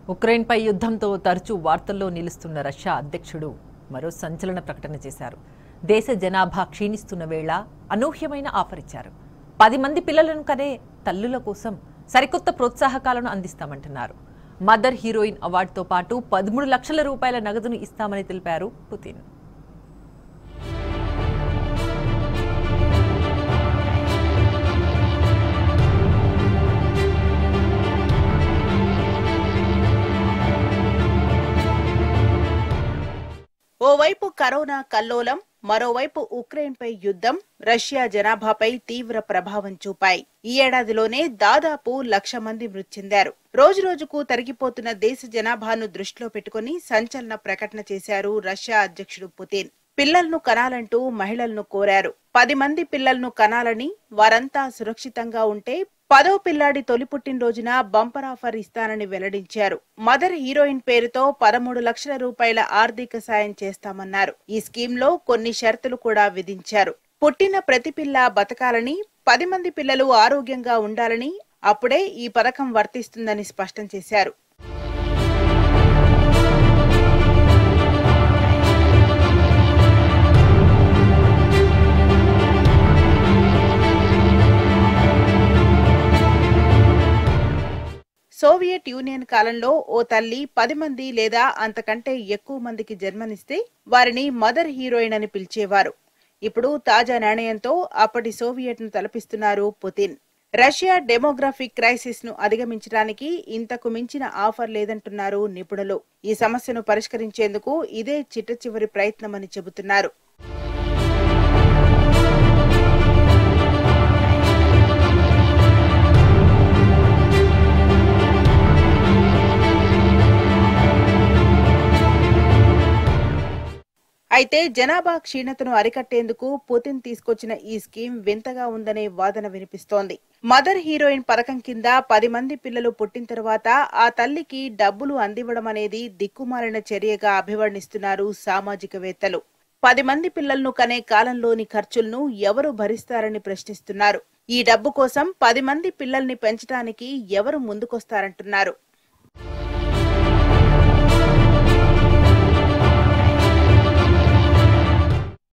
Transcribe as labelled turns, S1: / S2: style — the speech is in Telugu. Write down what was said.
S1: ఉక్రెయిన్పై యుద్ధంతో తరచూ వార్తల్లో నిలుస్తున్న రష్యా అధ్యక్షుడు మరో సంచలన ప్రకటన చేశారు దేశ జనాభా క్షీణిస్తున్న వేళ అనూహ్యమైన ఆఫర్ ఇచ్చారు పది మంది పిల్లలను కనే తల్లుల కోసం సరికొత్త ప్రోత్సాహకాలను అందిస్తామంటున్నారు మదర్ హీరోయిన్ అవార్డుతో పాటు పదమూడు లక్షల రూపాయల నగదును ఇస్తామని తెలిపారు పుతిన్
S2: ఓవైపు కరోనా కల్లోలం మరోవైపు ఉక్రెయిన్పై యుద్ధం రష్యా జనాభాపై తీవ్ర ప్రభావం చూపాయి ఈ ఏడాదిలోనే దాదాపు లక్ష మంది మృతి చెందారు రోజు రోజుకు తరిగిపోతున్న దేశ జనాభాను దృష్టిలో పెట్టుకుని సంచలన ప్రకటన చేశారు రష్యా అధ్యక్షుడు పుతిన్ పిల్లలను కనాలంటూ మహిళలను కోరారు పది మంది పిల్లలను కనాలని వారంతా సురక్షితంగా ఉంటే పదో పిల్లాడి తొలి పుట్టినరోజున బంపర్ ఆఫర్ ఇస్తానని వెల్లడించారు మదర్ హీరోయిన్ పేరుతో పదమూడు లక్షల రూపాయల ఆర్థిక సాయం చేస్తామన్నారు ఈ స్కీమ్ లో కొన్ని షరతులు కూడా విధించారు పుట్టిన ప్రతి పిల్ల బతకాలని పది మంది పిల్లలు ఆరోగ్యంగా ఉండాలని అప్పుడే ఈ పథకం వర్తిస్తుందని స్పష్టం చేశారు సోవియట్ యూనియన్ కాలంలో ఓ తల్లి పది మంది లేదా అంతకంటే ఎక్కువ మందికి జన్మనిస్తే వారిని మదర్ హీరోయిన్ అని పిలిచేవారు ఇప్పుడు తాజా నాణ్యంతో అప్పటి సోవియట్ ను తలపిస్తున్నారు పుతిన్ రష్యా డెమోగ్రఫిక్ క్రైసిస్ ను అధిగమించడానికి ఇంతకు మించిన ఆఫర్ లేదంటున్నారు నిపుణులు ఈ సమస్యను పరిష్కరించేందుకు ఇదే చిట్ట చివరి ప్రయత్నమని చెబుతున్నారు అయితే జనాభా క్షీణతను అరికట్టేందుకు పుతిన్ తీసుకొచ్చిన ఈ స్కీమ్ వింతగా ఉందనే వాదన వినిపిస్తోంది మదర్ హీరోయిన్ పథకం కింద పది మంది పిల్లలు పుట్టిన తర్వాత ఆ తల్లికి డబ్బులు అందివ్వడం అనేది దిక్కుమాలిన చర్యగా అభివర్ణిస్తున్నారు సామాజికవేత్తలు పది మంది పిల్లలను కనే కాలంలోని ఖర్చులను ఎవరు భరిస్తారని ప్రశ్నిస్తున్నారు ఈ డబ్బు కోసం పది మంది పిల్లల్ని పెంచడానికి ఎవరు ముందుకొస్తారంటున్నారు